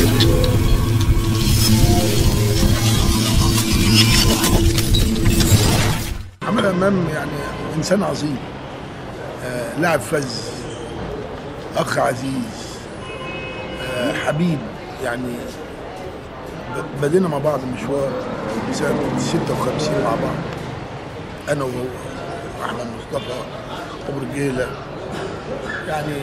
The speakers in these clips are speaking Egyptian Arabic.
محمد امام يعني انسان عظيم آه لاعب فذ اخ عزيز آه حبيب يعني ب- بدينا مع بعض مشوار سنه 56 مع بعض انا وهو احمد مصطفى وبرجيله يعني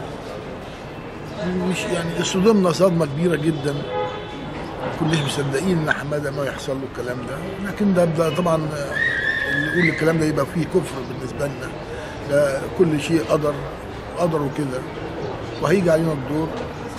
مش يعني اصطدمنا صدمه كبيره جدا ما كناش مصدقين ان حماده ما يحصل له الكلام ده لكن ده, ده طبعا آه، اللي يقول الكلام ده يبقى فيه كفر بالنسبه لنا ده كل شيء قدر قدر وكده وهيجي علينا الدور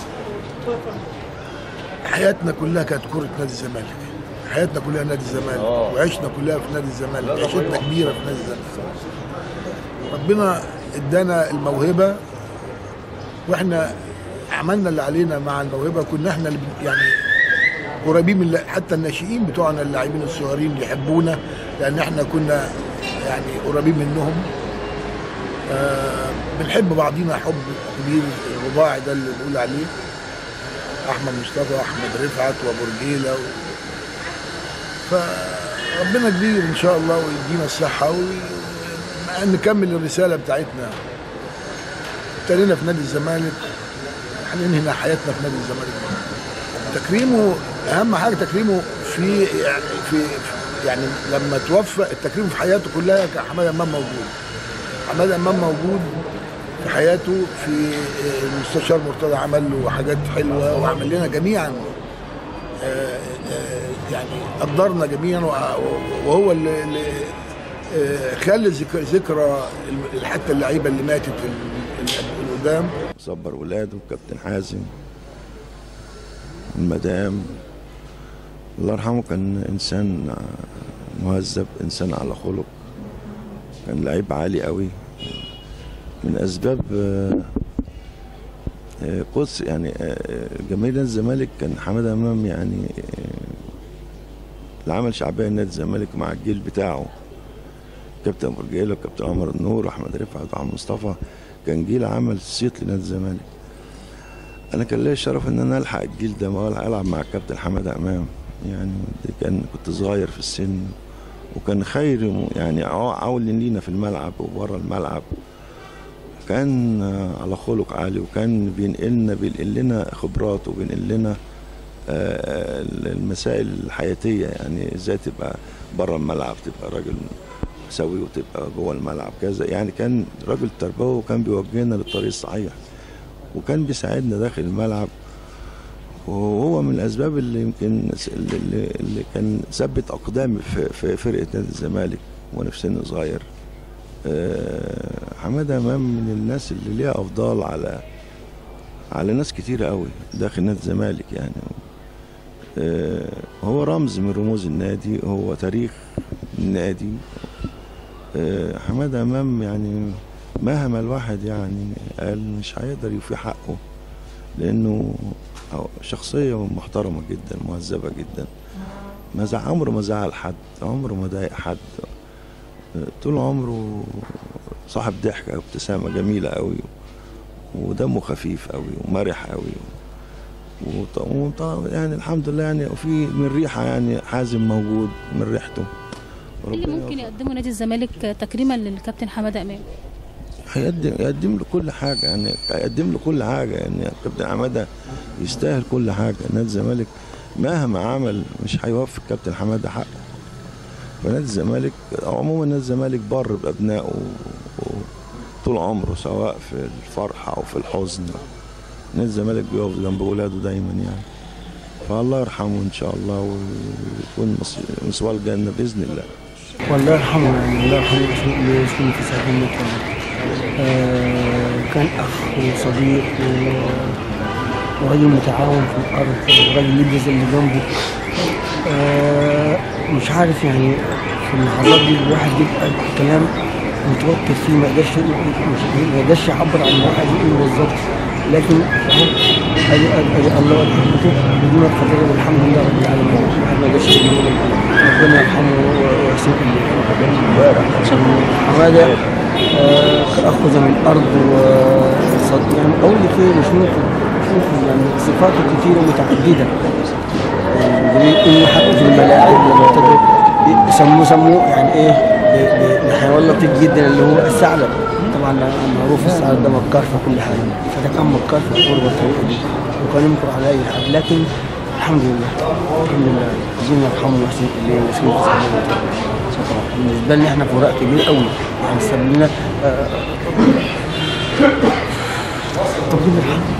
حياتنا كلها كانت كرة نادي الزمالك حياتنا كلها نادي الزمالك وعشنا كلها في نادي الزمالك عيشتنا كبيرة في نادي الزمالك ربنا ادانا الموهبة واحنا عملنا اللي علينا مع الموهبة كنا احنا اللي بن- يعني قريبين من حتى الناشئين بتوعنا اللاعبين الصغيرين يحبونا لان احنا كنا يعني قريبين منهم آه بنحب بعضينا حب كبير الرباعي ده اللي بقول عليه احمد مصطفى واحمد رفعت وبرجيله و... فربنا كبير ان شاء الله ويدينا الصحه ونكمل الرساله بتاعتنا ابتدينا في نادي الزمالك هننهي حياتنا في نادي الزمالك تكريمه اهم حاجه تكريمه في يعني في في- يعني لما توفى التكريم في حياته كلها كان حماده امام موجود حماده امام موجود في حياته في المستشار مرتضى عمل له حاجات حلوه وعمل لنا جميعا آه، آه، يعني قدرنا جميعا وع- وهو اللي اللي، آه، خلى ذك- ذكرى ال- حتى اللعيبه اللي ماتت ال- ال- القدام صبر ولاده كابتن حازم المدام الله يرحمه كان انسان مهذب انسان على خلق كان لعيب عالي قوي من اسباب آه، آه، قدس يعني آه، جماهير نادي الزمالك كان حماده امام يعني آه، اللي عمل شعبيه نادي الزمالك مع الجيل بتاعه كابتن برجيله وكابتن عمر النور واحمد رفعت وعم مصطفى كان جيل عمل صيت لنادي الزمالك انا كان ليا الشرف ان انا الحق الجيل ده ما العب مع الكابتن حماده امام يعني دي كان كنت صغير في السن وكان خير يعني عو- عون لينا في الملعب وبره الملعب كان آه، على خلق عالي وكان بينقلنا بينقل لنا خبرات وبينقل لنا آه، المسائل الحياتيه يعني ازاي تبقى بره الملعب تبقى راجل سوي وتبقى جوه الملعب كذا يعني كان راجل تربوي وكان بيوجهنا للطريق الصحيح وكان بيساعدنا داخل الملعب وهو من الاسباب اللي يمكن اللي, اللي كان ثبت اقدامي في, في فرقه نادي الزمالك وانا في سن صغير آه، حماده امام من الناس اللي ليها افضال على على ناس كتيره قوي داخل نادي الزمالك يعني آه، هو رمز من رموز النادي هو تاريخ النادي آه، حماده امام يعني مهما الواحد يعني قال مش هيقدر يوفي حقه لانه شخصيه محترمه جدا مهذبه جدا ما زع- عمره ما زعل حد عمره ما ضايق حد آه، طول عمره صاحب ضحكه وابتسامه جميله قوي ودمه خفيف قوي ومرح قوي وط- وط- يعني الحمد لله يعني وفي من ريحه يعني حازم موجود من ريحته ايه اللي ممكن يقدمه نادي الزمالك تكريما للكابتن حماده امام هيقدم يقدم له كل حاجه يعني هيقدم له كل حاجه يعني كابتن حماده يستاهل كل حاجه نادي الزمالك مهما عمل مش هيوفي الكابتن حماده حقه فنادي الزمالك عموما نادي الزمالك بر بابنائه و- و- طول عمره سواء في الفرحه او في الحزن نادي الزمالك بيقف جنب ولاده دايما يعني فالله يرحمه ان شاء الله ويكون مص- مسواه الجنه باذن الله والله يرحمه يعني الله يرحمه ويسلم ويسلم في ساعة الموت آه كان أخ وصديق و- ورجل متعاون في الأرض ورجل يبرز اللي جنبه آه مش عارف يعني في اللحظات دي الواحد بيبقى كلام متوتر فيه ما يقدرش مش- ما يقدرش يعبر عن الواحد يقول بالظبط لكن اهو ادي ادي الله ورحمته بدون القدر والحمد لله رب العالمين الواحد ما يقدرش يقول ربنا يرحمه ويحسن اليه حماده آه، كأخذ من الأرض وصد يعني أقول لك إيه مش ممكن يعني صفاته كثيره متعدده يعني انه حتى في الملاعب لما تدرك سموه سموه يعني ايه ب- ب- بحيوان لطيف جدا اللي هو الثعلب طبعا معروف الثعلب ده مكار في كل حاجه فده كان مكار في الكوره بالطريقه دي وكان يمكر على اي حد لكن الحمد لله الحمد لله ربنا يرحمه ويحسن اليه ويسلمه في سلامته شكرا بالنسبه لنا احنا فراق كبير قوي يعني ساب لنا آه، طب الحمد